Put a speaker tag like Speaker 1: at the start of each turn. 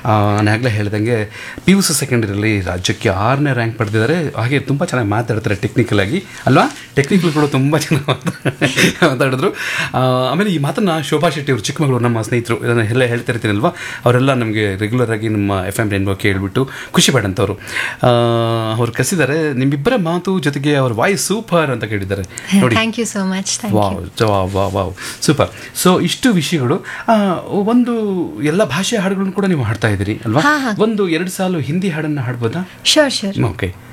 Speaker 1: ನಾನು ಆಗಲೇ ಹೇಳ್ದಂಗೆ ಪಿ ಯು ಸಿ ಸೆಕೆಂಡರಿಯಲ್ಲಿ ರಾಜ್ಯಕ್ಕೆ ಆರನೇ ರ್ಯಾಂಕ್ ಪಡೆದಿದ್ದಾರೆ ಹಾಗೆ ತುಂಬ ಚೆನ್ನಾಗಿ ಮಾತಾಡ್ತಾರೆ ಟೆಕ್ನಿಕಲ್ ಆಗಿ ಅಲ್ವಾ ಟೆಕ್ನಿಕಲ್ ಕೂಡ ತುಂಬ ಚೆನ್ನಾಗಿ ಮಾತಾ- ಮಾತಾಡಿದ್ರು ಆ, ಆಮೇಲೆ ಈ ಮಾತನ್ನು ಶೋಭಾ ಶೆಟ್ಟಿ ಅವರು ಚಿಕ್ಕಮಗಳೂರು ನಮ್ಮ ಸ್ನೇಹಿತರು ಇದನ್ನು ಎಲ್ಲ ಹೇಳ್ತಾ ಇರ್ತೀನಲ್ವಾ ಅವರೆಲ್ಲ ನಮಗೆ ರೆಗ್ಯುಲರ್ ಆಗಿ ನಮ್ಮ ಎಫ್ ಎಮ್ ರೇನ್ಬೋ ಕೇಳಿಬಿಟ್ಟು ಖುಷಿ ಪಡಂತವರು ಅವ್ರು ಕಸಿದ್ದಾರೆ ನಿಮ್ಮಿಬ್ಬರ ಮಾತು ಜೊತೆಗೆ ಅವ್ರ ವಾಯ್ಸ್ ಸೂಪರ್ ಅಂತ ಕೇಳಿದ್ದಾರೆ ನೋಡಿ
Speaker 2: thank you so much thank you
Speaker 1: wow wow wow wow super so ಇಷ್ಟು ವಿಷಯಗಳು ಆ, ಒಂದು ಎಲ್ಲ ಭಾಷೆಯ ಹಾಡುಗಳನ್ನು ಕೂಡ ನೀವು ಹಾಡ್ತಾ ಇದ್ದೀರಿ ಅಲ್ವಾ
Speaker 2: ಹಾ, ಹಾ.
Speaker 1: ಒಂದು ಎರಡು ಸಾಲು ಹಿಂದಿ ಹಾಡನ್ನು ಹಾಡ್ಬೋದಾ
Speaker 2: ಶೋರ್ ಶೋರ್
Speaker 1: ಓಕೆ